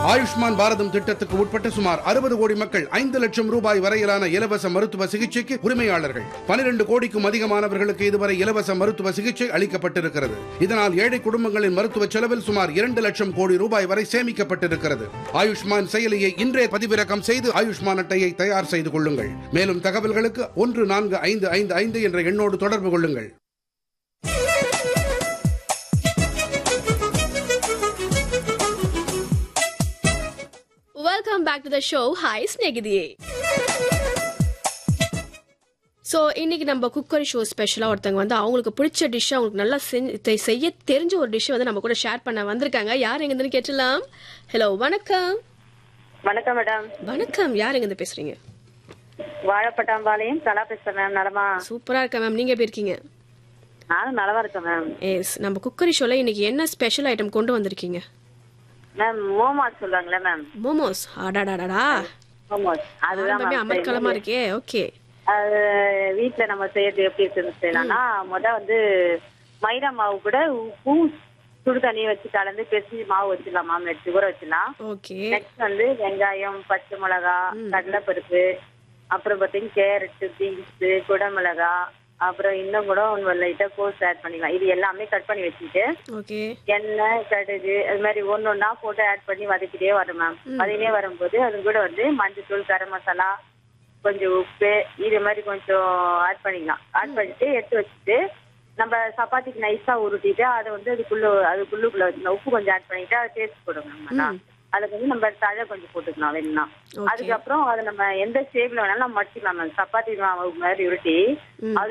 ஆயுஷ்மான் பாரதம் திட்டத்துக்கு உட்பட்ட சுமார் அறுபது கோடி மக்கள் ஐந்து லட்சம் ரூபாய் வரையிலான இலவச மருத்துவ சிகிச்சைக்கு உரிமையாளர்கள் பனிரெண்டு கோடிக்கும் அதிகமானவர்களுக்கு இதுவரை இலவச மருத்துவ சிகிச்சை அளிக்கப்பட்டிருக்கிறது இதனால் ஏழை குடும்பங்களின் மருத்துவ செலவில் சுமார் இரண்டு லட்சம் கோடி ரூபாய் வரை சேமிக்கப்பட்டிருக்கிறது ஆயுஷ்மான் செயலியை இன்றே பதிவிறக்கம் செய்து ஆயுஷ்மான் அட்டையை தயார் செய்து கொள்ளுங்கள் மேலும் தகவல்களுக்கு ஒன்று நான்கு ஐந்து ஐந்து ஐந்து என்ற எண்ணோடு தொடர்பு கொள்ளுங்கள் welcome back to the show hi ஸ்நேகிதியே ஸோ இன்னைக்கு நம்ம குக்கரி ஷோ ஸ்பெஷலாக ஒருத்தவங்க வந்து அவங்களுக்கு பிடிச்ச டிஷ் அவங்களுக்கு நல்லா செஞ்சு தெ- செய்ய தெரிஞ்ச ஒரு டிஷ் வந்து நம்ம கூட ஷேர் பண்ண வந்திருக்காங்க யார் எங்கேருந்து கேட்டலாம் ஹலோ வணக்கம் வணக்கம் மேடம் வணக்கம் யார் எங்கேருந்து பேசுறீங்க வாழைப்பட்டாம்பாளையம் கலா பேசுறேன் மேம் நலமா சூப்பரா இருக்கேன் மேம் நீங்க எப்படி இருக்கீங்க நானும் நலமா இருக்கேன் மேம் எஸ் நம்ம குக்கரி ஷோல இன்னைக்கு என்ன ஸ்பெஷல் ஐட்டம் கொண்டு வந்திருக்கீங்க மேம் மோமாஸ் சொல்லுவாங்களே மேம் மோமோஸ் அடாடாடாடா மோமோஸ் அதுதான் ஆரம்பமே மேம் அமர்க்கலமா இருக்கே ஓகே அது வீட்ல நம்ம செய்யறது எப்படி இருக்குன்னு செய்யலாம்னா முத வந்து மைதா மாவு கூட உப்பும் சுடு தண்ணி வச்சு கலந்து பெருசு மாவு வச்சிடலாம் மாவு எடுத்து ஊற வச்சிடலாம் ஓகே நெக்ஸ்ட் வந்து வெங்காயம் பச்சை மிளகா கடலைப்பருப்பு அப்புறம் பார்த்தீங்கன்னா கேரட்டு பீன்ஸு குடமிளகா அப்புறம் இன்னும் கூட ஒன்று லைட்டாக கோஸ் ஆட் பண்ணிக்கலாம் இது எல்லாமே கட் பண்ணி வச்சுட்டு ஓகே எண்ணெய் கடுகு அது மாதிரி ஒன்று ஒன்றா போட்டு ஆட் பண்ணி வதக்கிட்டே வரும் மேம் வதக்கிட்டே வரும்போது அது கூட வந்து மஞ்சத்தூள் கரம் மசாலா கொஞ்சம் உப்பு இது மாதிரி கொஞ்சம் ஆட் பண்ணிக்கலாம் ஆட் பண்ணிட்டு எடுத்து வச்சுட்டு நம்ம சப்பாத்திக்கு நைஸா உருட்டிட்டு அதை வந்து அதுக்குள்ள அதுக்குள்ளுக்குள்ள வச்சுக்கலாம் உப்பு கொஞ்சம் ஆட் பண்ணிட்டு அதை டேஸ்ட் கொடுங்க நல்லா அதுக்கு வந்து நம்ம தழை கொஞ்சம் போட்டுக்கலாம் வேணும்னா Okay. அதுக்கப்புறம் அதை நம்ம எந்த ஷேப்ல வேணாலும் நம்ம மடிச்சுக்கலாம் மேம் சப்பாத்தி மாவு மாதிரி உருட்டி அது